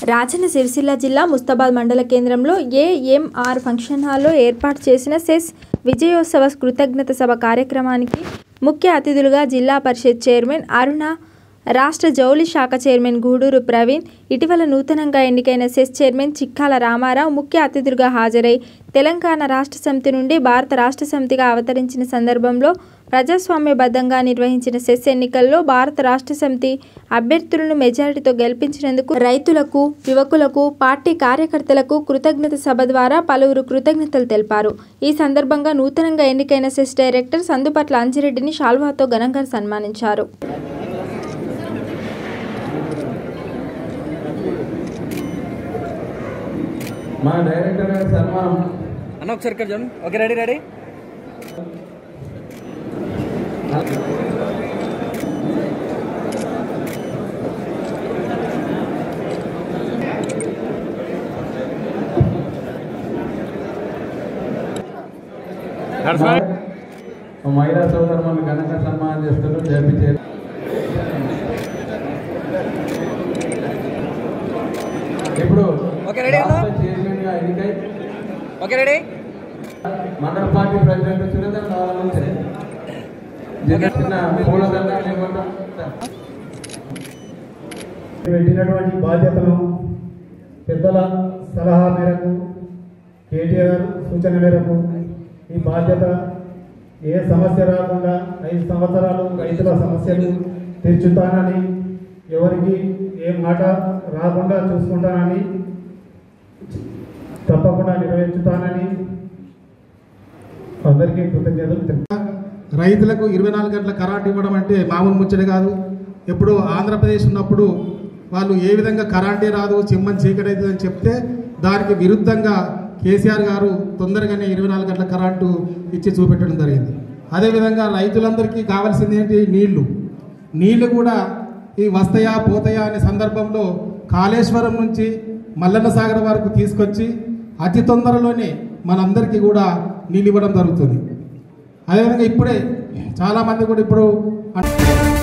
రాజన్న సిరిసిల్ల జిల్లా ముస్తాబాద్ మండల కేంద్రంలో ఏఎంఆర్ ఫంక్షన్ హాల్లో ఏర్పాటు చేసిన సెస్ విజయోత్సవ కృతజ్ఞత సభ కార్యక్రమానికి ముఖ్య అతిథులుగా జిల్లా పరిషత్ చైర్మన్ అరుణ రాష్ట్ర జౌళి శాఖ చైర్మన్ గూడూరు ప్రవీణ్ ఇటీవల నూతనంగా ఎన్నికైన సెస్ చైర్మన్ చిక్కాల రామారావు ముఖ్య అతిథులుగా హాజరై తెలంగాణ రాష్ట్ర సమితి నుండి భారత రాష్ట్ర సమితిగా అవతరించిన సందర్భంలో ప్రజాస్వామ్యబద్ధంగా నిర్వహించిన సెస్ ఎన్నికల్లో భారత రాష్ట్ర సమితి అభ్యర్థులను మెజారిటీతో గెలిపించినందుకు రైతులకు యువకులకు పార్టీ కార్యకర్తలకు కృతజ్ఞత సభ ద్వారా పలువురు కృతజ్ఞతలు తెలిపారు ఈ సందర్భంగా నూతనంగా ఎన్నికైన సెస్ డైరెక్టర్ సందుపట్ల అంజిరెడ్డిని షాల్వాతో ఘనంగా సన్మానించారు మా డైరెక్టర్ గారి సన్మానం అన్న ఒకసారి ఇక్కడ చూడండి ఓకే రెడీ రెడీ మా మహిళా సోదరులను ఘనంగా సన్మానం చేస్తున్నారు జరిపించారు ఇప్పుడు ఓకే, రెడీ అన్నా? రాష్ట్ర చైర్మన్గా ఎన్నికై ఓకే రెడీ మండల పార్టీ ప్రెసిడెంట్ సురేందర్ రావాలి చిన్న పూలదండ లేకుండా పెట్టినటువంటి బాధ్యతను పెద్దల సలహా మేరకు కేటీఆర్ సూచన మేరకు ఈ బాధ్యత ఏ సమస్య రాకుండా ఐదు సంవత్సరాలు రైతుల సమస్యలు తీర్చుతానని ఎవరికి ఏ మాట రాకుండా చూసుకుంటానని తప్పకుండా నెరవేర్చుతానని అందరికీ కృతజ్ఞతలు తెలుపు రైతులకు ఇరవై నాలుగు గంటల కరెంట్ ఇవ్వడం అంటే మామూలు ముచ్చట కాదు ఎప్పుడు ఆంధ్రప్రదేశ్ ఉన్నప్పుడు వాళ్ళు ఏ విధంగా కరెంటే రాదు చిమ్మని చీకటి అవుతుంది అని చెప్తే దానికి విరుద్ధంగా కేసీఆర్ గారు తొందరగానే ఇరవై నాలుగు గంటల కరెంటు ఇచ్చి చూపెట్టడం జరిగింది అదేవిధంగా రైతులందరికీ కావాల్సింది ఏంటి నీళ్లు నీళ్లు కూడా ఈ వస్తాయా పోతాయా అనే సందర్భంలో కాళేశ్వరం నుంచి మల్లన్న సాగర్ వరకు తీసుకొచ్చి అతి తొందరలోనే మనందరికీ కూడా నీళ్ళు ఇవ్వడం జరుగుతుంది అదేవిధంగా ఇప్పుడే చాలామంది కూడా ఇప్పుడు